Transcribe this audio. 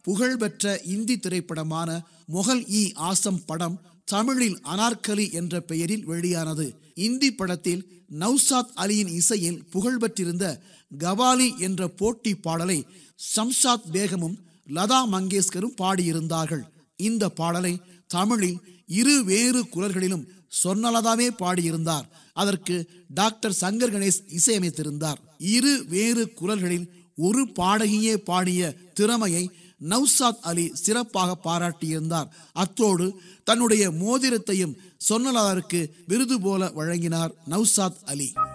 புகழ்பெற்ற இந்தி திரைப்படமான மொகல் இ ஆசம் படம் தமிழில் அனார்கலி என்ற பெயரில் வெளியானது இந்தி படத்தில் நௌசாத் அலியின் இசையில் புகழ்பெற்றிருந்த கவாலி என்ற போட்டி பாடலை ஷம்ஷாத் பேகமும் லதா மங்கேஷ்கரும் பாடியிருந்தார்கள் இந்த பாடலை தமிழில் இரு வேறு குரல்களிலும் சொர்ணலதாவே பாடியிருந்தார் அதற்கு டாக்டர் சங்கர் கணேஷ் இசையமைத்திருந்தார் இரு வேறு குரல்களில் ஒரு பாடகியே பாடிய திறமையை நௌசாத் அலி சிறப்பாக பாராட்டியிருந்தார் அத்தோடு தன்னுடைய மோதிரத்தையும் சொன்னலாருக்கு விருது போல வழங்கினார் நௌசாத் அலி